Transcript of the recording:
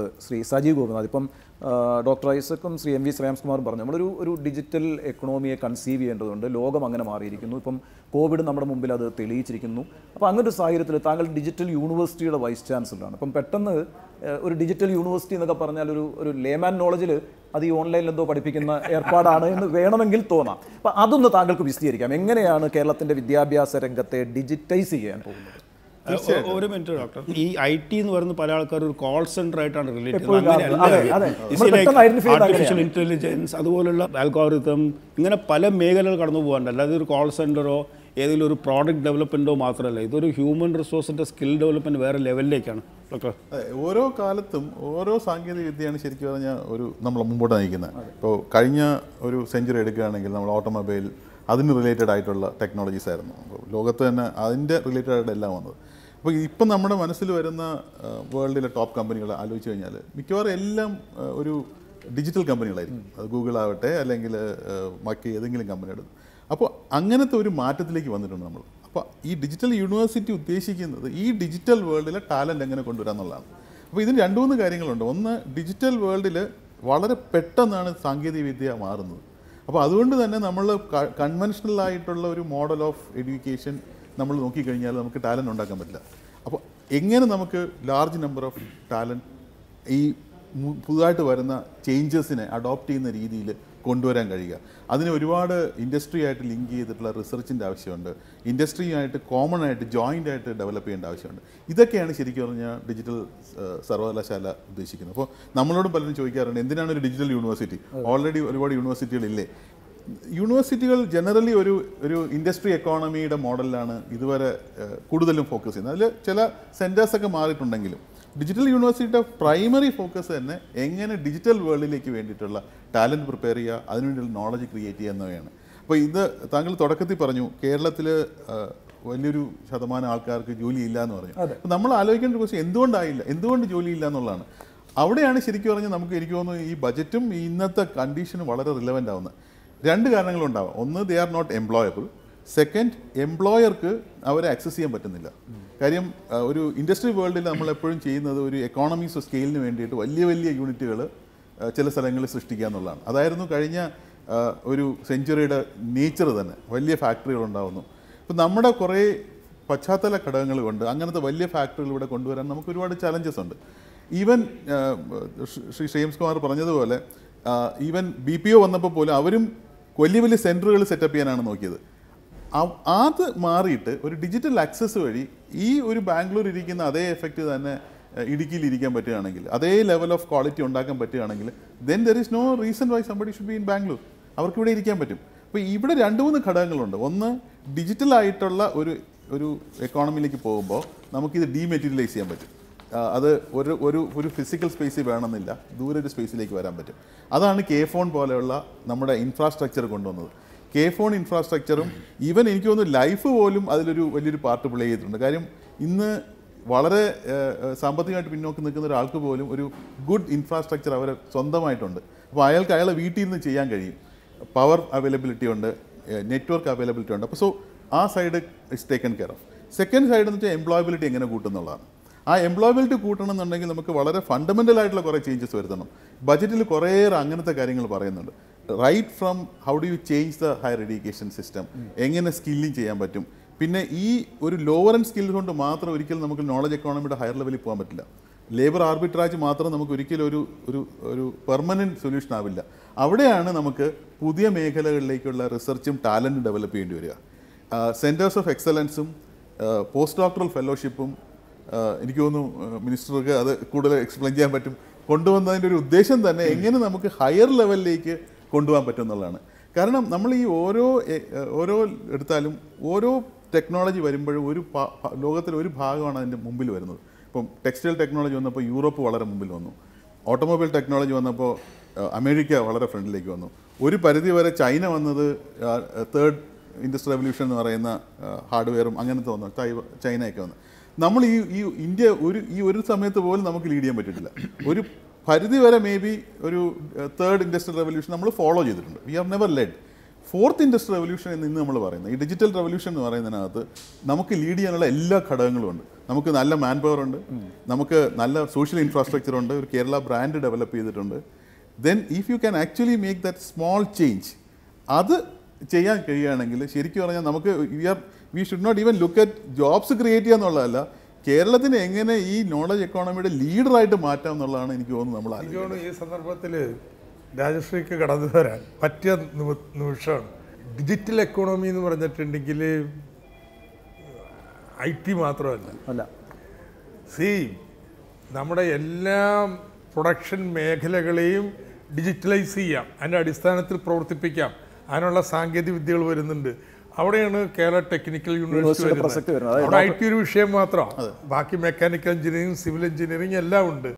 ശ്രീ സജീവ് ഗോപിനാഥ് ഇപ്പം ആ, ഡോക്ടർ ഐസക്കും ശ്രീ എം വി ശ്രേയാംസ്കുമാറും പറഞ്ഞു നമ്മളൊരു ഒരു ഡിജിറ്റൽ എക്കണോമിയെ കൺസീവ് ചെയ്യേണ്ടതുണ്ട് ലോകം അങ്ങനെ മാറിയിരിക്കുന്നു ഇപ്പം കോവിഡ് നമ്മുടെ മുമ്പിൽ അത് തെളിയിച്ചിരിക്കുന്നു അപ്പോൾ അങ്ങനെ ഒരു സാഹചര്യത്തിൽ താങ്കൾ ഡിജിറ്റൽ യൂണിവേഴ്സിറ്റിയുടെ വൈസ് ചാൻസലറാണ് അപ്പം പെട്ടെന്ന് ഏഹ്, ഒരു ഡിജിറ്റൽ യൂണിവേഴ്സിറ്റി എന്നൊക്കെ പറഞ്ഞാൽ ഒരു ഒരു ലേമാൻ നോളജിൽ അത് ഈ ഓൺലൈനിൽ എന്തോ പഠിപ്പിക്കുന്ന ഏർപ്പാടാണ് എന്ന് വേണമെങ്കിൽ തോന്നാം അപ്പം അതൊന്ന് താങ്കൾക്ക് വിശദീകരിക്കാം എങ്ങനെയാണ് കേരളത്തിൻ്റെ വിദ്യാഭ്യാസ രംഗത്തെ ഡിജിറ്റൈസ് ചെയ്യാൻ പോകുന്നത് ഒ- ഒരു മിനിറ്റ് ഡോക്ടർ ഈ ഐ ടി എന്ന് പറയുന്ന പല ആൾക്കാർ ഒരു കോൾ സെന്റർ ആയിട്ടാണ് റിലേറ്റ് എപ്പോഴും കാണുന്നത്. അതെ, അതെ. നമ്മൾ പെട്ടെന്ന് identify ചെയ്യുന്നത് ആർട്ടിഫിഷ്യൽ ഇന്റലിജൻസ് അതുപോലുള്ള ആൽഗോറിതം ഇങ്ങനെ പല മേഖലകൾ കടന്നു പോകാണ്ട് അല്ലാതെ ഒരു കോൾ സെന്ററോ ഏതെങ്കിലും ഒരു പ്രോഡക്റ്റ് ഡെവലപ്മെന്റോ മാത്രമല്ല ഇതൊരു ഹ്യൂമൻ റിസോഴ്സിന്റെ സ്കിൽ ഡെവലപ്മെന്റ് വേറെ ലെവലിലേക്കാണ് ഡോക്ടർ അതെ, ഓരോ കാലത്തും ഓരോ സാങ്കേതിക വിദ്യയാണ് ശരിക്കും പറഞ്ഞാൽ ഒരു നമ്മൾ മുമ്പോട്ട് നയിക്കുന്നത് ഇപ്പോൾ കഴിഞ്ഞ ഒരു സെഞ്ചുറി എടുക്കുകയാണെങ്കിൽ നമ്മൾ ഓട്ടോമൊബൈൽ അതിന് റിലേറ്റഡ് ആയിട്ടുള്ള ടെക്നോളജീസ് ആയിരുന്നു അപ്പോൾ ലോകത്ത് തന്നെ അതിൻ്റെ റിലേറ്റഡ് ആയിട്ട് എല്ലാം വന്നത് അപ്പോൾ ഇപ്പം നമ്മുടെ മനസ്സിൽ വരുന്ന വേൾഡിലെ ടോപ്പ് കമ്പനികൾ ആലോചിച്ച് കഴിഞ്ഞാൽ മിക്കവാറും എല്ലാം ആ, ഒരു ഡിജിറ്റൽ കമ്പനികളായിരിക്കും അത് ഗൂഗിൾ ആവട്ടെ അല്ലെങ്കിൽ ആ, ബാക്കി ഏതെങ്കിലും കമ്പനിയുടെ അപ്പോൾ അങ്ങനത്തെ ഒരു മാറ്റത്തിലേക്ക് വന്നിട്ടുണ്ട് നമ്മൾ അപ്പോൾ ഈ ഡിജിറ്റൽ യൂണിവേഴ്സിറ്റി ഉദ്ദേശിക്കുന്നത് ഈ ഡിജിറ്റൽ വേൾഡിലെ ടാലൻറ്റ് എങ്ങനെ കൊണ്ടുവരാം എന്നുള്ളതാണ് അപ്പോൾ ഇതിന് രണ്ട് മൂന്ന് കാര്യങ്ങളുണ്ട് ഒന്ന് ഡിജിറ്റൽ വേൾഡിൽ വളരെ പെട്ടെന്നാണ് സാങ്കേതിക വിദ്യ മാറുന്നത് അപ്പോൾ അതുകൊണ്ട് തന്നെ നമ്മൾ കൺവെൻഷണൽ ആയിട്ടുള്ള ഒരു മോഡൽ ഓഫ് എഡ്യൂക്കേഷൻ നമ്മൾ നോക്കിക്കഴിഞ്ഞാൽ നമുക്ക് ടാലൻറ്റ് ഉണ്ടാക്കാൻ പറ്റില്ല അപ്പോൾ എങ്ങനെ നമുക്ക് ലാർജ് നമ്പർ ഓഫ് ടാലൻറ്റ് ഈ മു- പുതുതായിട്ട് വരുന്ന ചേഞ്ചസിനെ അഡോപ്റ്റ് ചെയ്യുന്ന രീതിയിൽ കൊണ്ടുവരാൻ കഴിയുക അതിന് ഒരുപാട് ഇൻഡസ്ട്രി ആയിട്ട് ലിങ്ക് ചെയ്തിട്ടുള്ള റിസർച്ചിൻ്റെ ആവശ്യമുണ്ട് ഇൻഡസ്ട്രിയുമായിട്ട് കോമൺ ആയിട്ട് ജോയിൻ്റ് ആയിട്ട് ഡെവലപ്പ് ചെയ്യേണ്ട ആവശ്യമുണ്ട് ഇതൊക്കെയാണ് ശരിക്കും പറഞ്ഞാൽ ഡിജിറ്റൽ ഏഹ്, സർവകലാശാല ഉദ്ദേശിക്കുന്നത് അപ്പോൾ നമ്മളോടും പലരും ചോദിക്കാറുണ്ട് എന്തിനാണ് ഒരു ഡിജിറ്റൽ യൂണിവേഴ്സിറ്റി ഓൾറെഡി ഒരുപാട് യൂണിവേഴ്സിറ്റികളില്ലേ യൂണിവേഴ്സിറ്റികൾ ജനറലി ഒരു ഒരു ഇൻഡസ്ട്രി എക്കോണമിയുടെ മോഡലിലാണ് ഇതുവരെ ഏഹ്, കൂടുതലും ഫോക്കസ് ചെയ്യുന്നത് അതിൽ ചില സെൻറ്റേഴ്സൊക്കെ മാറിയിട്ടുണ്ടെങ്കിലും ഡിജിറ്റൽ യൂണിവേഴ്സിറ്റിയുടെ പ്രൈമറി ഫോക്കസ് തന്നെ എങ്ങനെ ഡിജിറ്റൽ വേൾഡിലേക്ക് വേണ്ടിയിട്ടുള്ള ടാലൻറ്റ് പ്രിപ്പയർ ചെയ്യുക അതിനുവേണ്ടിയുള്ള നോളജ് ക്രിയേറ്റ് ചെയ്യുക എന്നവയാണ് അപ്പോൾ ഇത് താങ്കൾ തുടക്കത്തിൽ പറഞ്ഞു കേരളത്തിൽ വലിയൊരു ശതമാനം ആൾക്കാർക്ക് ജോലിയില്ല എന്ന് പറഞ്ഞു അപ്പോൾ നമ്മൾ ആലോചിക്കേണ്ട ഒരു ക്വസ്റ്റ്യൻ എന്തുകൊണ്ടായില്ല എന്തുകൊണ്ട് ജോലിയില്ല എന്നുള്ളതാണ് അവിടെയാണ് ശരിക്കും പറഞ്ഞാൽ നമുക്ക് എനിക്ക് തോന്നുന്നു ഈ ബജറ്റും ഈ ഇന്നത്തെ കണ്ടീഷനും വളരെ റിലവൻ്റ് ആവുന്നത് രണ്ട് കാരണങ്ങളുണ്ടാവാം ഒന്ന് they are not employable second എംപ്ലോയർക്ക് അവരെ ആക്സസ് ചെയ്യാൻ പറ്റുന്നില്ല കാര്യം ആ, ഒരു ഇൻഡസ്ട്രി വേൾഡിൽ നമ്മൾ എപ്പോഴും ചെയ്യുന്നത് ഒരു എക്കോണമീസ് ഓഫ് സ്കെയിലിന് വേണ്ടിയിട്ട് വലിയ വലിയ യൂണിറ്റുകൾ ചില സ്ഥലങ്ങളിൽ സൃഷ്ടിക്കുക എന്നുള്ളതാണ് അതായിരുന്നു കഴിഞ്ഞ ആ, ഒരു സെഞ്ചുറിയുടെ നേച്ചർ തന്നെ വലിയ ഫാക്ടറികൾ ഉണ്ടാവുന്നു ഇപ്പം നമ്മുടെ കുറേ പശ്ചാത്തല ഘടകങ്ങൾ കൊണ്ട് അങ്ങനത്തെ വലിയ ഫാക്ടറികൾ ഇവിടെ കൊണ്ടുവരാൻ നമുക്ക് ഒരുപാട് ചലഞ്ചസ് ഉണ്ട് ഈവൻ ശ്രീ ഷെയിംസ് കുമാർ പറഞ്ഞതുപോലെ ഈവൻ ബി പി ഒ വന്നപ്പോൾ പോലും അവരും വലിയ വലിയ സെൻറ്ററുകൾ സെറ്റപ്പ് ചെയ്യാനാണ് നോക്കിയത് അവ- അത് മാറിയിട്ട് ഒരു ഡിജിറ്റൽ ആക്സസ് വഴി ഈ ഒരു ബാംഗ്ലൂർ ഇരിക്കുന്ന അതേ എഫക്റ്റ് തന്നെ ഏഹ്, ഇടുക്കിയിൽ ഇരിക്കാൻ പറ്റുകയാണെങ്കിൽ അതേ ലെവൽ ഓഫ് ക്വാളിറ്റി ഉണ്ടാക്കാൻ പറ്റുകയാണെങ്കിൽ then there is no reason why somebody should be in Bangalore അവർക്ക് ഇവിടെ ഇരിക്കാൻ പറ്റും അപ്പോൾ ഇവിടെ രണ്ട് മൂന്ന് ഘടകങ്ങളുണ്ട് ഒന്ന് ഡിജിറ്റൽ ആയിട്ടുള്ള ഒരു ഒരു എക്കോണമിയിലേക്ക് പോകുമ്പോൾ നമുക്കിത് ഡീമെറ്റീരിയലൈസ് ചെയ്യാൻ പറ്റും ആ, അത് ഒരു ഒരു ഒരു ഫിസിക്കൽ സ്പേസിൽ വേണമെന്നില്ല ദൂരെ ഒരു സ്പേസിലേക്ക് വരാൻ പറ്റും അതാണ് കെ ഫോൺ പോലെയുള്ള നമ്മുടെ ഇൻഫ്രാസ്ട്രക്ചർ കൊണ്ടുവന്നത് കെ ഫോൺ ഇൻഫ്രാസ്ട്രക്ചറും ഈവൻ എനിക്ക് തോന്നുന്നു ലൈഫ് പോലും അതിലൊരു വലിയൊരു പാർട്ട് പ്ലേ ചെയ്തിട്ടുണ്ട് കാര്യം ഇന്ന് വളരെ ഏഹ്, ഏഹ്, സാമ്പത്തികമായിട്ട് പിന്നോക്കം നിൽക്കുന്ന ഒരാൾക്ക് പോലും ഒരു ഗുഡ് ഇൻഫ്രാസ്ട്രക്ചർ അവരെ സ്വന്തമായിട്ടുണ്ട് അപ്പോൾ അയാൾക്ക് അയാളെ വീട്ടിൽ നിന്ന് ചെയ്യാൻ കഴിയും പവർ അവൈലബിലിറ്റി ഉണ്ട് നെറ്റ്വർക്ക് അവൈലബിലിറ്റി ഉണ്ട് അപ്പോൾ സോ ആ side is taken care of second side എന്ന് വെച്ചാൽ എംപ്ലോയബിലിറ്റി എങ്ങനെ കൂട്ടുന്നുള്ളതാണ് ആ എംപ്ലോയബിലിറ്റി കൂട്ടണം എന്നുണ്ടെങ്കിൽ നമുക്ക് വളരെ ഫണ്ടമെൻ്റൽ ആയിട്ടുള്ള കുറേ ചേഞ്ചസ് വരുത്തണം ബജറ്റിൽ കുറേയേറെ അങ്ങനത്തെ കാര്യങ്ങൾ പറയുന്നുണ്ട് right from how do you change the higher education system എങ്ങനെ സ്കില്ലിങ് ചെയ്യാൻ പറ്റും പിന്നെ ഈ ഒരു ലോവർ ആൻഡ് സ്കിൽ കൊണ്ട് മാത്രം ഒരിക്കലും നമുക്ക് നോളജ് എക്കോണമിയുടെ ഹയർ ലെവലിൽ പോകാൻ പറ്റില്ല ലേബർ ആർബിട്രാജ് മാത്രം നമുക്ക് ഒരിക്കലും ഒരു ഒരു ഒരു പെർമനൻറ്റ് സൊല്യൂഷൻ ആവില്ല അവിടെയാണ് നമുക്ക് പുതിയ മേഖലകളിലേക്കുള്ള റിസർച്ചും ടാലൻറ്റും ഡെവലപ്പ് ചെയ്യേണ്ടി വരിക സെൻറ്റേഴ്സ് ഓഫ് എക്സലൻസും പോസ്റ്റ് ഡോക്ടറൽ ഫെലോഷിപ്പും എനിക്ക് തോന്നുന്നു മിനിസ്റ്റർക്ക് അത് കൂടുതൽ എക്സ്പ്ലെയിൻ ചെയ്യാൻ പറ്റും കൊണ്ടുവന്നതിൻ്റെ ഒരു ഉദ്ദേശം തന്നെ എങ്ങനെ നമുക്ക് ഹയർ ലെവലിലേക്ക് കൊണ്ടുപോകാൻ പറ്റും എന്നുള്ളതാണ് കാരണം നമ്മൾ ഈ ഓരോ എ- ഓരോ എടുത്താലും ഓരോ ടെക്നോളജി വരുമ്പോഴും ഒരു പ- പ- ലോകത്തിലെ ഒരു ഭാഗമാണ് അതിൻ്റെ മുമ്പിൽ വരുന്നത് ഇപ്പം ടെക്സ്റ്റൈൽ ടെക്നോളജി വന്നപ്പോൾ യൂറോപ്പ് വളരെ മുമ്പിൽ വന്നു ഓട്ടോമൊബൈൽ ടെക്നോളജി വന്നപ്പോൾ അഹ്, അമേരിക്ക വളരെ ഫ്രണ്ടിലേക്ക് വന്നു ഒരു പരിധി വരെ ചൈന വന്നത് തേർഡ് ഇൻഡസ്ട്രി റെവല്യൂഷൻ എന്ന് പറയുന്ന ഹാർഡ്വെയറും അങ്ങനത്തെ വന്നു തൈവ- ചൈനയൊക്കെ വന്നു നമ്മൾ ഈ ഈ ഇന്ത്യ ഒരു ഈ ഒരു സമയത്ത് പോലും നമുക്ക് ലീഡ് ചെയ്യാൻ പറ്റിയിട്ടില്ല ഒരു പരിധി വരെ മേ ബി ഒരു തേർഡ് ഇൻഡസ്ട്രിയൽ റെവല്യൂഷൻ നമ്മൾ ഫോളോ ചെയ്തിട്ടുണ്ട് we have never led fourth industry revolution എന്ന് ഇന്ന് നമ്മൾ പറയുന്നത് ഈ ഡിജിറ്റൽ റെവല്യൂഷൻ എന്ന് പറയുന്നതിനകത്ത് നമുക്ക് ലീഡ് ചെയ്യാനുള്ള എല്ലാ ഘടകങ്ങളും ഉണ്ട് നമുക്ക് നല്ല മാൻ പവർ ഉണ്ട് നമുക്ക് നല്ല സോഷ്യൽ ഇൻഫ്രാസ്ട്രക്ചർ ഉണ്ട് ഒരു കേരള ബ്രാൻഡ് ഡെവലപ്പ് ചെയ്തിട്ടുണ്ട് then if you can actually make that small change അത് ചെയ്യാൻ കഴിയുകയാണെങ്കിൽ ശരിക്കും പറഞ്ഞാൽ നമുക്ക് we are we should not even look at jobs create ചെയ്യുക എന്നുള്ളതല്ല കേരളത്തിനെ എങ്ങനെ ഈ നോളജ് എക്കോണമിയുടെ ലീഡറായിട്ട് മാറ്റാം എന്നുള്ളതാണ് എനിക്ക് തോന്നുന്നത് നമ്മൾ എനിക്ക് ആലോചിക്കുന്നത് തോന്നുന്നു ഈ സന്ദർഭത്തിൽ രാജശ്രീക്ക് കടന്നു വരാൻ പറ്റിയ നിമി- നിമിഷമാണ് ഡിജിറ്റൽ എക്കോണമി എന്ന് പറഞ്ഞിട്ടുണ്ടെങ്കിൽ ഐ ടി മാത്രമല്ല അല്ല സി നമ്മുടെ എല്ലാ പ്രൊഡക്ഷൻ മേഖലകളെയും ഡിജിറ്റലൈസ് ചെയ്യാം അതിൻ്റെ അടിസ്ഥാനത്തിൽ പ്രവർത്തിപ്പിക്കാം അതിനുള്ള സാങ്കേതിക വിദ്യകൾ വരുന്നുണ്ട് അവിടെയാണ് കേരള ടെക്നിക്കൽ യൂണിവേഴ്സിറ്റി യൂണിവേഴ്സിറ്റിയുടെ പ്രസക്തി വരുന്നത് വരുന്നത്. അതായത് അവിടെ ഐ ടി ഒരു വിഷയം മാത്രമാണ് ബാക്കി മെക്കാനിക്കൽ എഞ്ചിനീയറിംഗ് സിവിൽ എഞ്ചിനീയറിംഗ് എല്ലാം ഉണ്ട്